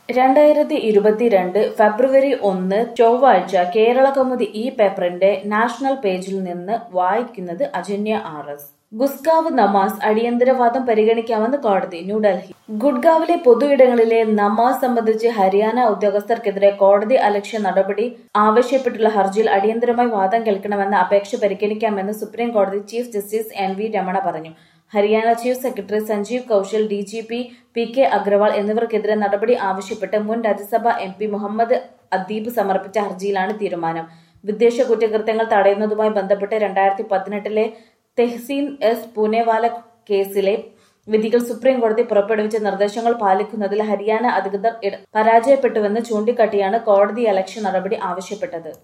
രണ്ടായിരത്തി ഇരുപത്തിരണ്ട് ഫെബ്രുവരി ഒന്ന് ചൊവ്വാഴ്ച കേരള കൗമുദി ഈ പേപ്പറിന്റെ നാഷണൽ പേജിൽ നിന്ന് വായിക്കുന്നത് അജന്യ ആർ എസ് ഗുസ്കാവ് നമാസ് അടിയന്തരവാദം പരിഗണിക്കാമെന്ന് കോടതി ന്യൂഡൽഹി ഗുഡ്ഗാവിലെ പൊതുയിടങ്ങളിലെ നമാസ് സംബന്ധിച്ച് ഹരിയാന ഉദ്യോഗസ്ഥർക്കെതിരെ കോടതി അലക്ഷ്യ നടപടി ആവശ്യപ്പെട്ടുള്ള ഹർജിയിൽ അടിയന്തരമായി വാദം കേൾക്കണമെന്ന അപേക്ഷ പരിഗണിക്കാമെന്ന് സുപ്രീം കോടതി chief justice N V Ramana പറഞ്ഞു Haryana chief secretary Sanjeev Kaushal D G P P K Agrawal എന്നിവർക്കെതിരെ നടപടി ആവശ്യപ്പെട്ട് മുൻ രാജ്യസഭാ എം പി മുഹമ്മദ് അദീബ് സമർപ്പിച്ച ഹർജിയിലാണ് തീരുമാനം വിദ്വേഷ കുറ്റകൃത്യങ്ങൾ തടയുന്നതുമായി ബന്ധപ്പെട്ട് രണ്ടായിരത്തി പതിനെട്ടിലെ തെഹ്സീൻ എസ് പൂനെവാല കേസിലെ വിധികൾ സുപ്രീം കോടതി പുറപ്പെടുവിച്ച നിർദ്ദേശങ്ങൾ പാലിക്കുന്നതിൽ ഹരിയാന അധികൃതർ ഇട- പരാജയപ്പെട്ടുവെന്ന് ചൂണ്ടിക്കാട്ടിയാണ് കോടതി അലക്ഷ്യ നടപടി ആവശ്യപ്പെട്ടത്